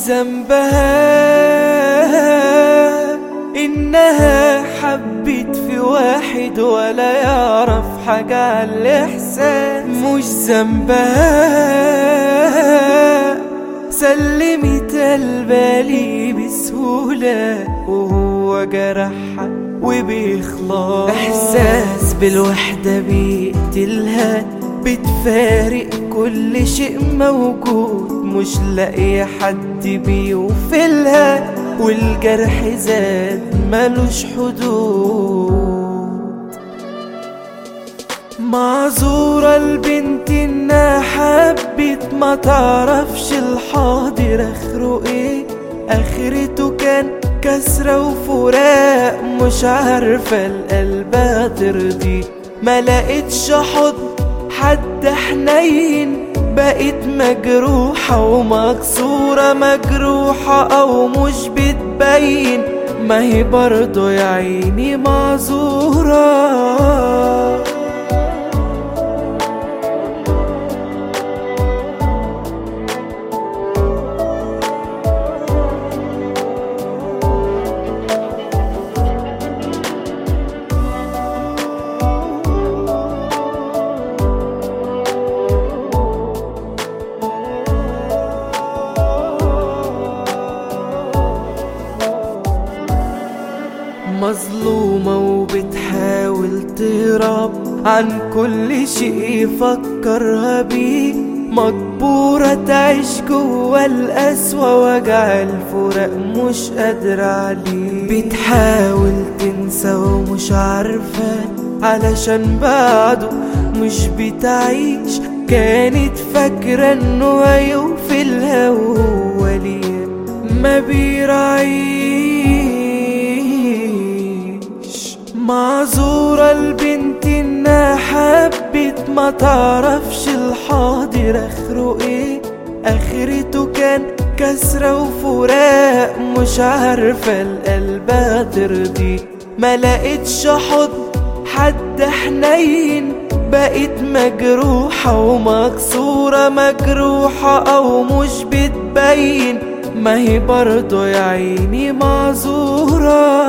ذنبها إنها حبت في واحد ولا يعرف حاجة عن الإحساس مش ذنبها سلمت البالي بسهولة وهو جرحها وبيخلص إحساس بالوحدة بيقتلها بتفارق كل شيء موجود مش لاقي حد بيوفلها والجرح زاد ملوش حدود معذورة البنت انها حبت ما تعرفش الحاضر اخره ايه اخرته كان كسرة وفراق مش عارفة القلب هترضي ما لقيتش حضن حد حنين بقيت مجروحة ومكسورة مجروحة أو مش بتبين ما هي برضه يا عيني معذورة مظلومة وبتحاول تهرب عن كل شيء يفكرها بيه مجبورة تعيش جوا القسوة وجع الفراق مش قادرة عليه بتحاول تنسى ومش عارفة علشان بعده مش بتعيش كانت فاكرة انه هيوفلها وهو ليه ما بيراعيش معذورة البنت انها حبت ما تعرفش الحاضر اخره ايه اخرته كان كسرة وفراق مش عارفة القلب هترضي ما لقيتش حضن حد حنين بقيت مجروحة ومكسورة مجروحة أو مش بتبين ما هي برضه يا عيني معذورة